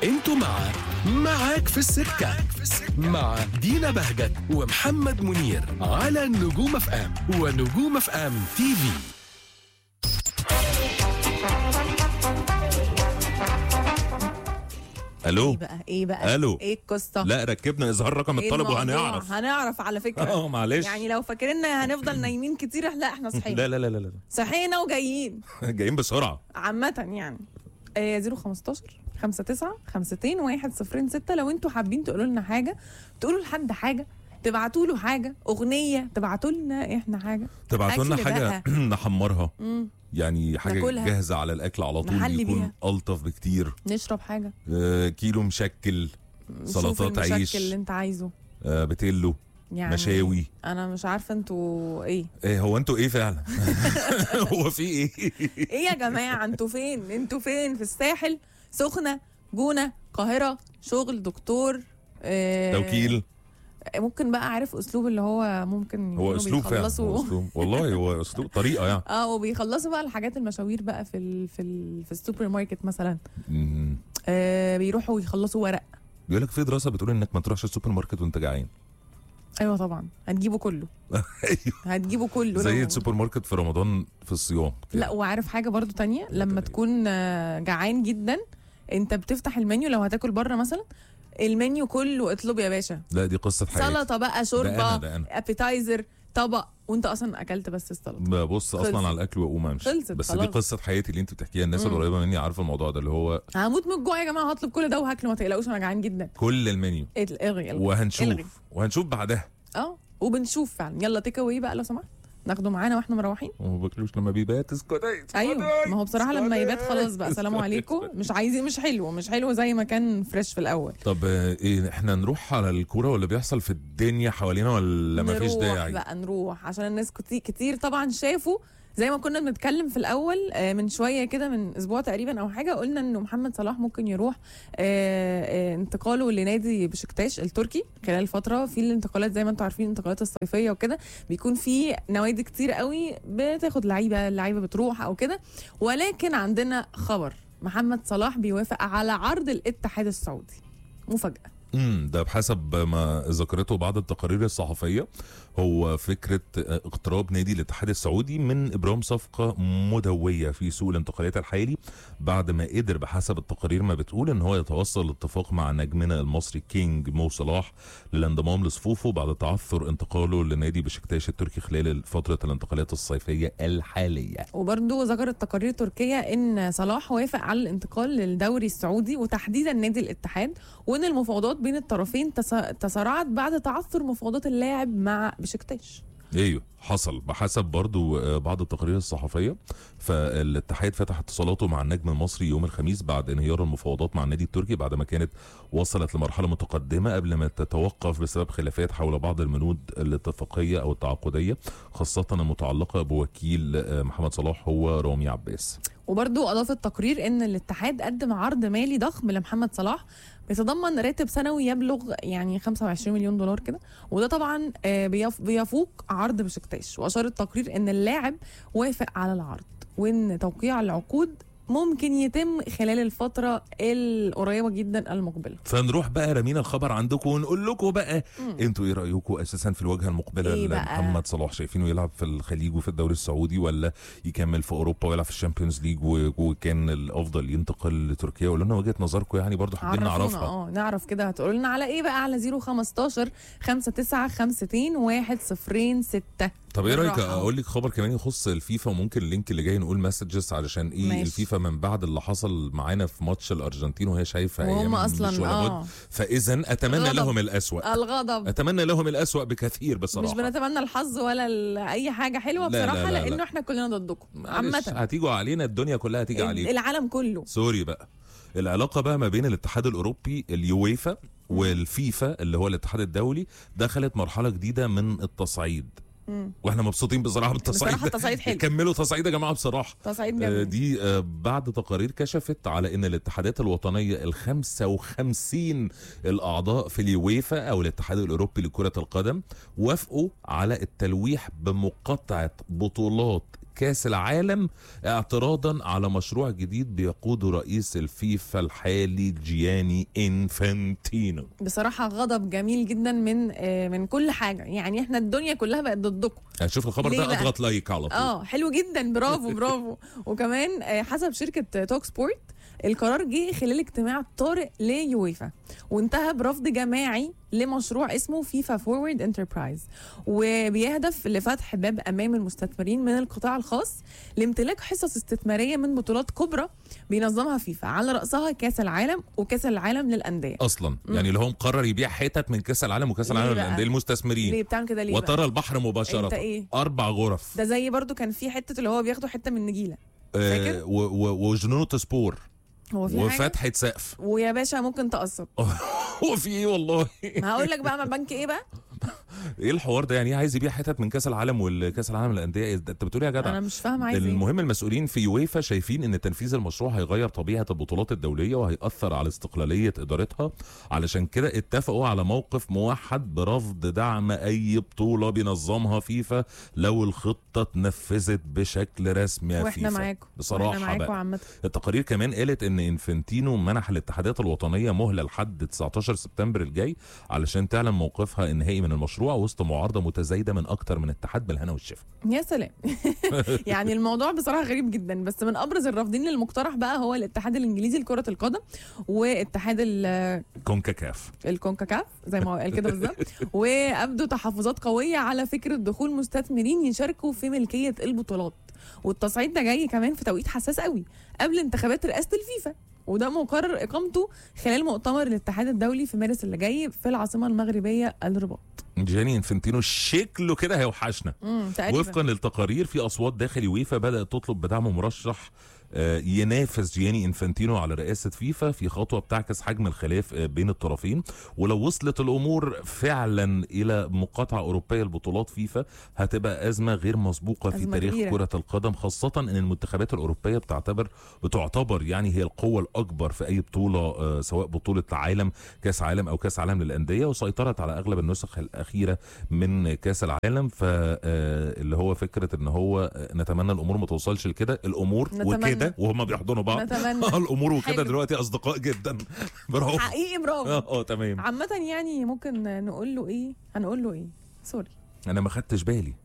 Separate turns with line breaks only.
انتوا مع معاك في السكة مع دينا بهجت ومحمد منير على نجوم اف ام ونجوم اف ام تي في
الو
ايه بقى ايه بقى
ألو.
ايه القصه
لا ركبنا اظهار رقم
إيه
الطلب
الموضوع؟
وهنعرف
هنعرف على فكره
اه معلش
يعني لو فاكريننا هنفضل نايمين كتير لا احنا صحينا
لا لا لا لا لا
صحينا وجايين
جايين بسرعه
عامة يعني آه 015 59 52 106 لو انتوا حابين تقولوا لنا حاجة تقولوا لحد حاجة تبعتوا له حاجة أغنية تبعتوا لنا احنا حاجة
تبعتوا لنا
أكل
حاجه نحمرها
مم.
يعني حاجه
ناكلها.
جاهزه على الاكل على طول
نحلي
يكون
بيها.
الطف بكتير
نشرب حاجة
آه كيلو مشكل
نشوف
سلطات
المشكل
عيش
اللي انت عايزه
آه بتيلو
يعني
مشاوي
انا مش عارفة انتوا ايه
ايه هو انتوا ايه فعلا هو في ايه
ايه يا جماعة انتوا فين انتوا فين في الساحل سخنة جونة قاهرة شغل دكتور آه
توكيل
ممكن بقى عارف اسلوب اللي هو ممكن
هو
يكونوا
اسلوب فعلا
بيخلصوا-
هو اسلوب والله هو اسلوب طريقه يعني
اه وبيخلصوا بقى الحاجات المشاوير بقى في ال في ال في السوبر ماركت مثلا
مم.
آه بيروحوا يخلصوا ورق
بيقول لك في دراسه بتقول انك ما تروحش السوبر ماركت وانت جعان
ايوه طبعا هتجيبه كله
ايوه
هتجيبه كله
زي
لو-
السوبر ماركت في رمضان في الصيام كده.
لا وعارف حاجه برضو تانية لما
تانية.
تكون آه، جعان جدا انت بتفتح المنيو لو هتاكل بره مثلا المنيو كله اطلب يا باشا
لا دي قصه حياتي
سلطه بقى
ده أنا-
شوربه
ده أنا.
ابيتايزر طبق وانت اصلا اكلت بس السلطه
ببص اصلا
خلصت.
على الاكل واقوم امشي
خلصت
بس
خلاص.
دي قصه حياتي اللي انت بتحكيها الناس
مم.
القريبه مني عارفه الموضوع ده اللي هو
هموت من الجوع يا جماعه هطلب كل ده وهاكله ما تقلقوش انا جعان جدا
كل المنيو
الغي الغي الغي.
وهنشوف وهنشوف بعدها
اه وبنشوف فعلا يلا تيك اواي بقى لو سمحت ناخده معانا واحنا مروحين
وما باكلوش لما بيبات اسكتي
ايوه ما هو بصراحه لما يبات خلاص بقى سلام عليكم مش عايزين مش حلو مش حلو زي ما كان فريش في الاول
طب آه، ايه احنا نروح على الكوره ولا بيحصل في الدنيا حوالينا ولا ما فيش
نروح
داعي
بقى نروح عشان الناس كتير, كتير طبعا شافوا زي ما كنا بنتكلم في الاول آه، من شويه كده من اسبوع تقريبا او حاجه قلنا انه محمد صلاح ممكن يروح آه، آه، انتقاله لنادي بشكتاش التركي خلال فتره في الانتقالات زي ما انتم عارفين الانتقالات الصيفيه وكده بيكون في نوادي كتير قوي بتاخد لعيبه اللعيبه بتروح او كده ولكن عندنا خبر محمد صلاح بيوافق على عرض الاتحاد السعودي مفاجاه
امم ده بحسب ما ذكرته بعض التقارير الصحفيه هو فكره آه، اقتراب نادي الاتحاد السعودي من ابرام صفقه مدويه في سوق الانتقالات الحالي بعد ما قدر بحسب التقارير ما بتقول ان هو يتوصل لاتفاق مع نجمنا المصري كينج مو صلاح للانضمام لصفوفه بعد تعثر انتقاله لنادي بشكتاش التركي خلال فتره الانتقالات الصيفيه الحاليه
وبرضه ذكرت تقارير تركية ان صلاح وافق على الانتقال للدوري السعودي وتحديدا نادي الاتحاد وان المفاوضات بين الطرفين تس- تسارعت بعد تعثر مفاوضات اللاعب مع بشكتاش
ايوه حصل بحسب برضو آه، بعض التقارير الصحفيه فالاتحاد فتح اتصالاته مع النجم المصري يوم الخميس بعد انهيار المفاوضات مع النادي التركي بعد ما كانت وصلت لمرحله متقدمه قبل ما تتوقف بسبب خلافات حول بعض المنود الاتفاقيه او التعاقديه خاصه المتعلقه بوكيل آه، محمد صلاح هو رامي عباس
وبرضه اضاف التقرير ان الاتحاد قدم عرض مالي ضخم لمحمد صلاح بيتضمن راتب سنوي يبلغ يعني 25 مليون دولار كده وده طبعا آه، بيف- بيفوق عرض بشكتاش واشار التقرير ان اللاعب وافق على العرض وان توقيع العقود ممكن يتم خلال الفترة القريبة جدا المقبلة
فنروح بقى رمينا الخبر عندكم ونقول لكم بقى انتوا ايه رايكم اساسا في الواجهه المقبله
إيه بقى؟
لمحمد صلاح شايفينه يلعب في الخليج وفي الدوري السعودي ولا يكمل في اوروبا ويلعب في الشامبيونز ليج و- وكان الافضل ينتقل لتركيا ولا لنا وجهه نظركم يعني برضو حابين
عرفونا
نعرفها
اه نعرف كده هتقولوا لنا على ايه بقى على 015 59 50 106
طب ايه رايك
بالراحة.
اقول لك خبر كمان يخص الفيفا وممكن اللينك اللي جاي نقول مسجز علشان ايه
ماشي.
الفيفا من بعد اللي حصل معانا في ماتش الارجنتين وهي شايفه
وهم
ايام
أصلاً،
مش ولا
آه.
بد فاذا اتمنى
غضب.
لهم الاسوأ
الغضب
اتمنى لهم الاسوأ بكثير بصراحه
مش بنتمنى الحظ ولا ال- اي حاجه حلوه
لا، لا،
بصراحه
لا، لا.
لانه احنا كلنا ضدكم
معلش،
عامه
هتيجوا علينا الدنيا كلها هتيجي عليكم
العالم كله
سوري بقى العلاقه بقى ما بين الاتحاد الاوروبي اليويفا والفيفا اللي هو الاتحاد الدولي دخلت مرحله جديده من التصعيد
مم.
واحنا مبسوطين بصراحه بالتصعيد
بصراحة
ده.
التصعيد حلو.
كملوا تصعيد يا جماعه بصراحه
تصعيد
آه،
جميل
دي آه، بعد تقارير كشفت على ان الاتحادات الوطنيه ال 55 الاعضاء في اليويفا او الاتحاد الاوروبي لكره القدم وافقوا على التلويح بمقاطعه بطولات كاس العالم اعتراضا على مشروع جديد بيقوده رئيس الفيفا الحالي جياني انفانتينو
بصراحه غضب جميل جدا من آه، من كل حاجه يعني احنا الدنيا كلها بقت ضدكم
اشوف الخبر
ليه
ده
بقى؟
اضغط لايك على طول
اه حلو جدا برافو برافو وكمان آه، حسب شركه توك سبورت القرار جه خلال اجتماع طارئ ليويفا وانتهى برفض جماعي لمشروع اسمه فيفا فورورد انتربرايز وبيهدف لفتح باب امام المستثمرين من القطاع الخاص لامتلاك حصص استثماريه من بطولات كبرى بينظمها فيفا على راسها كاس العالم وكاس العالم للانديه
اصلا يعني اللي هو مقرر يبيع حتت من كاس العالم وكاس
ليه
العالم
بقى؟
للانديه المستثمرين
ليه بتعمل كده ليه بقى؟
وترى البحر مباشره
انت ايه؟
اربع غرف
ده زي برضو كان في حته اللي هو بياخدوا حته من النجيله فاكر؟
آه و- و- وجنونة سبور
هو في حاجه
وفتحة سقف
ويا باشا ممكن تقسط
هو في ايه والله
ما هقول لك بقى ما بنك ايه بقى
ايه الحوار ده يعني إيه عايز يبيع حتت من كاس العالم والكاس العالم للانديه إيه ده؟ انت بتقول إيه يا جدع
انا مش فاهمه عايز ايه
المهم المسؤولين في يويفا شايفين ان تنفيذ المشروع هيغير طبيعه البطولات الدوليه وهيأثر على استقلاليه ادارتها علشان كده اتفقوا على موقف موحد برفض دعم اي بطوله بينظمها فيفا لو الخطه اتنفذت بشكل رسمي يا
واحنا
فيفا
معاكم
بصراحه
واحنا معاكم
بقى.
عامه
التقارير كمان قالت ان انفنتينو منح الاتحادات الوطنيه مهله لحد 19 سبتمبر الجاي علشان تعلن موقفها النهائي من المشروع وسط معارضه متزايده من اكتر من اتحاد بالهنا والشفا
يا سلام يعني الموضوع بصراحه غريب جدا بس من ابرز الرافضين للمقترح بقى هو الاتحاد الانجليزي لكره القدم واتحاد ال-
كونكاكاف
الكونكاكاف زي ما هو قال كده بالظبط وابدوا تحفظات قويه على فكره دخول مستثمرين يشاركوا في ملكيه البطولات والتصعيد ده جاي كمان في توقيت حساس قوي قبل انتخابات رئاسه الفيفا وده مقرر اقامته خلال مؤتمر الاتحاد الدولي في مارس اللي جاي في العاصمه المغربيه الرباط
جاني انفنتينو شكله كده هيوحشنا
امم تقريبا
وفقا للتقارير في اصوات داخل يويفا بدات تطلب بدعم مرشح آه، ينافس جياني انفانتينو على رئاسه فيفا في خطوه بتعكس حجم الخلاف آه، بين الطرفين ولو وصلت الامور فعلا الى مقاطعه اوروبيه لبطولات فيفا هتبقى ازمه غير مسبوقه في
أزمة
تاريخ
كبيرة.
كره القدم خاصه ان المنتخبات الاوروبيه بتعتبر بتعتبر يعني هي القوه الاكبر في اي بطوله آه، سواء بطوله عالم كاس عالم او كاس عالم للانديه وسيطرت على اغلب النسخ الاخيره من كاس العالم فاللي هو فكره ان هو آه، نتمنى الامور ما توصلش لكده الامور
نتمنى.
وكده وهم بيحضنوا بعض
نتمنى
آه، الامور وكده
حلو.
دلوقتي اصدقاء جدا برافو
حقيقي برافو
اه اه تمام
عامة يعني ممكن نقول له ايه هنقول له ايه سوري
انا ما خدتش بالي